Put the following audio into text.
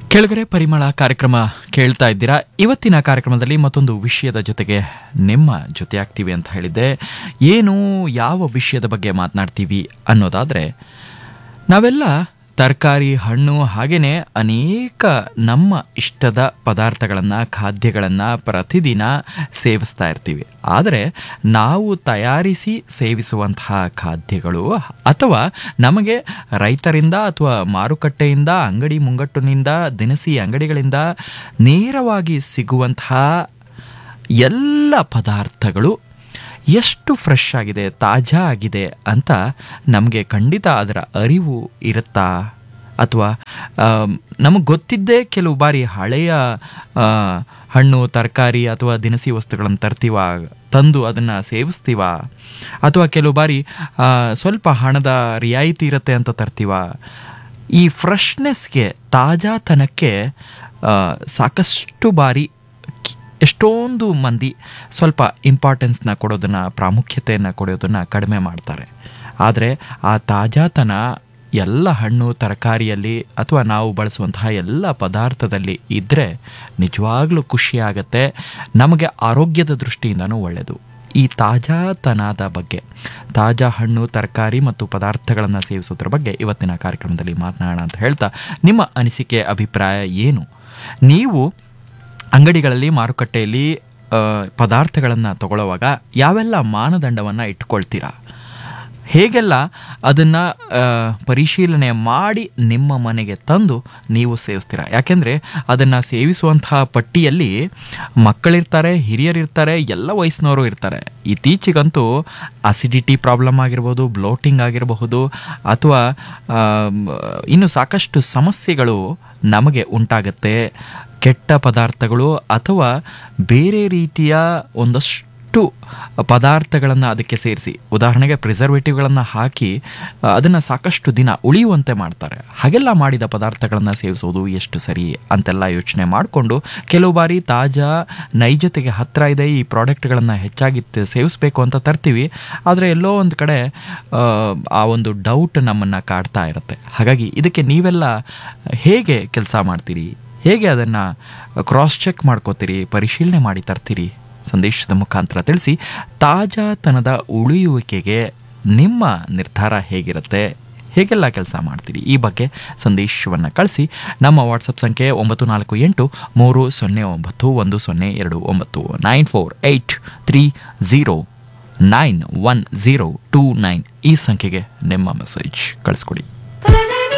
ಕೆಳಗರೆ ಪರಿಮಳ ಕಾರ್ಯಕ್ರಮ ಕೇಳ್ತಾ ಇದ್ದೀರಾ ಇವತ್ತಿನ ಕಾರ್ಯಕ್ರಮದಲ್ಲಿ ಮತ್ತೊಂದು ವಿಷಯದ ಜೊತೆಗೆ ನಿಮ್ಮ ಜೊತೆ ಆಗ್ತೀವಿ ಅಂತ ಹೇಳಿದ್ದೆ ಏನು ಯಾವ ವಿಷಯದ ಬಗ್ಗೆ ಮಾತನಾಡ್ತೀವಿ ಅನ್ನೋದಾದರೆ ನಾವೆಲ್ಲ ತರಕಾರಿ ಹಣ್ಣು ಹಾಗೆಯೇ ಅನೇಕ ನಮ್ಮ ಇಷ್ಟದ ಪದಾರ್ಥಗಳನ್ನು ಖಾದ್ಯಗಳನ್ನು ಪ್ರತಿದಿನ ಸೇವಿಸ್ತಾ ಇರ್ತೀವಿ ಆದರೆ ನಾವು ತಯಾರಿಸಿ ಸೇವಿಸುವಂತಹ ಖಾದ್ಯಗಳು ಅಥವಾ ನಮಗೆ ರೈತರಿಂದ ಅಥವಾ ಮಾರುಕಟ್ಟೆಯಿಂದ ಅಂಗಡಿ ಮುಂಗಟ್ಟಿನಿಂದ ದಿನಸಿ ಅಂಗಡಿಗಳಿಂದ ನೇರವಾಗಿ ಸಿಗುವಂತಹ ಎಲ್ಲ ಪದಾರ್ಥಗಳು ಎಷ್ಟು ಫ್ರೆಶ್ ಆಗಿದೆ ತಾಜಾ ಆಗಿದೆ ಅಂತ ನಮಗೆ ಖಂಡಿತ ಅದರ ಅರಿವು ಇರುತ್ತಾ ಅಥವಾ ನಮಗೆ ಗೊತ್ತಿದ್ದೇ ಕೆಲವು ಬಾರಿ ಹಳೆಯ ಆ, ಹಣ್ಣು ತರಕಾರಿ ಅಥವಾ ದಿನಸಿ ವಸ್ತುಗಳನ್ನು ತರ್ತೀವ ತಂದು ಅದನ್ನು ಸೇವಿಸ್ತೀವ ಅಥವಾ ಕೆಲವು ಬಾರಿ ಆ, ಸ್ವಲ್ಪ ಹಣದ ರಿಯಾಯಿತಿ ಇರುತ್ತೆ ಅಂತ ತರ್ತೀವ ಈ ಫ್ರೆಶ್ನೆಸ್ಗೆ ತಾಜಾತನಕ್ಕೆ ಆ, ಸಾಕಷ್ಟು ಬಾರಿ ಕಿ- ಎಷ್ಟೊಂದು ಮಂದಿ ಸ್ವಲ್ಪ ಇಂಪಾರ್ಟೆನ್ಸ್ನ ಕೊಡೋದನ್ನು ಪ್ರಾಮುಖ್ಯತೆಯನ್ನು ಕೊಡೋದನ್ನು ಕಡಿಮೆ ಮಾಡ್ತಾರೆ ಆದರೆ ಆ ತಾಜಾತನ ಎಲ್ಲ ಹಣ್ಣು ತರಕಾರಿಯಲ್ಲಿ ಅಥವಾ ನಾವು ಬಳಸುವಂತಹ ಎಲ್ಲ ಪದಾರ್ಥದಲ್ಲಿ ಇದ್ದರೆ ನಿಜವಾಗ್ಲೂ ಖುಷಿಯಾಗತ್ತೆ ನಮಗೆ ಆರೋಗ್ಯದ ದೃಷ್ಟಿಯಿಂದನೂ ಒಳ್ಳೆಯದು ಈ ತಾಜಾತನದ ಬಗ್ಗೆ ತಾಜಾ ಹಣ್ಣು ತರಕಾರಿ ಮತ್ತು ಪದಾರ್ಥಗಳನ್ನು ಸೇವಿಸೋದ್ರ ಬಗ್ಗೆ ಇವತ್ತಿನ ಕಾರ್ಯಕ್ರಮದಲ್ಲಿ ಮಾತನಾಡೋಣ ಅಂತ ಹೇಳ್ತಾ ನಿಮ್ಮ ಅನಿಸಿಕೆ ಅಭಿಪ್ರಾಯ ಏನು ನೀವು ಅಂಗಡಿಗಳಲ್ಲಿ ಮಾರುಕಟ್ಟೆಯಲ್ಲಿ ಪದಾರ್ಥಗಳನ್ನು ತಗೊಳ್ಳುವಾಗ ಯಾವೆಲ್ಲ ಮಾನದಂಡವನ್ನು ಇಟ್ಕೊಳ್ತೀರಾ ಹೇಗೆಲ್ಲ ಅದನ್ನು ಪರಿಶೀಲನೆ ಮಾಡಿ ನಿಮ್ಮ ಮನೆಗೆ ತಂದು ನೀವು ಸೇವಿಸ್ತೀರಾ ಯಾಕೆಂದರೆ ಅದನ್ನು ಸೇವಿಸುವಂತಹ ಪಟ್ಟಿಯಲ್ಲಿ ಮಕ್ಕಳಿರ್ತಾರೆ ಹಿರಿಯರಿರ್ತಾರೆ ಎಲ್ಲ ವಯಸ್ಸಿನವರು ಇರ್ತಾರೆ ಇತ್ತೀಚೆಗಂತೂ ಅಸಿಡಿಟಿ ಪ್ರಾಬ್ಲಮ್ ಆಗಿರ್ಬೋದು ಬ್ಲೋಟಿಂಗ್ ಆಗಿರಬಹುದು ಅಥವಾ ಆಮ್, ಇನ್ನು ಸಾಕಷ್ಟು ಸಮಸ್ಯೆಗಳು ನಮಗೆ ಉಂಟಾಗುತ್ತೆ ಕೆಟ್ಟ ಪದಾರ್ಥಗಳು ಅಥವಾ ಬೇರೆ ರೀತಿಯ ಒಂದಷ್ಟು ಪದಾರ್ಥಗಳನ್ನು ಅದಕ್ಕೆ ಸೇರಿಸಿ ಉದಾಹರಣೆಗೆ ಪ್ರಿಸರ್ವೇಟಿವ್ಗಳನ್ನು ಹಾಕಿ ಅದನ್ನು ಸಾಕಷ್ಟು ದಿನ ಉಳಿಯುವಂತೆ ಮಾಡ್ತಾರೆ ಹಾಗೆಲ್ಲ ಮಾಡಿದ ಪದಾರ್ಥಗಳನ್ನು ಸೇವಿಸೋದು ಎಷ್ಟು ಸರಿ ಅಂತೆಲ್ಲ ಯೋಚನೆ ಮಾಡಿಕೊಂಡು ಕೆಲವು ಬಾರಿ ತಾಜಾ ನೈಜತೆಗೆ ಹತ್ತಿರ ಇದೆ ಈ ಪ್ರಾಡಕ್ಟ್ಗಳನ್ನು ಹೆಚ್ಚಾಗಿ ತ- ಸೇವಿಸ್ಬೇಕು ಅಂತ ತರ್ತೀವಿ ಆದರೆ ಎಲ್ಲೋ ಒಂದು ಕಡೆ ಆ, ಆ ಒಂದು ಡೌಟ್ ನಮ್ಮನ್ನು ಕಾಡ್ತಾ ಇರುತ್ತೆ ಹಾಗಾಗಿ ಇದಕ್ಕೆ ನೀವೆಲ್ಲ ಹೇಗೆ ಕೆಲಸ ಮಾಡ್ತೀರಿ ಹೇಗೆ ಅದನ್ನು ಕ್ರಾಸ್ ಚೆಕ್ ಮಾಡ್ಕೋತೀರಿ ಪರಿಶೀಲನೆ ಮಾಡಿ ತರ್ತೀರಿ ಸಂದೇಶದ ಮುಖಾಂತರ ತಿಳಿಸಿ ತಾಜಾತನದ ಉಳಿಯುವಿಕೆಗೆ ನಿಮ್ಮ ನಿರ್ಧಾರ ಹೇಗಿರುತ್ತೆ ಹೇಗೆಲ್ಲ ಕೆಲಸ ಮಾಡ್ತೀರಿ ಈ ಬಗ್ಗೆ ಸಂದೇಶವನ್ನು ಕಳಿಸಿ ನಮ್ಮ ವಾಟ್ಸಪ್ ಸಂಖ್ಯೆ ಒಂಬತ್ತು ನಾಲ್ಕು ಎಂಟು ಮೂರು ಸೊನ್ನೆ ಒಂಬತ್ತು ಒಂದು ಸೊನ್ನೆ ಎರಡು ಒಂಬತ್ತು nine four eight three zero nine one zero two nine ಈ ಸಂಖ್ಯೆಗೆ ನಿಮ್ಮ ಮೆಸೇಜ್ ಕಳಿಸ್ಕೊಡಿ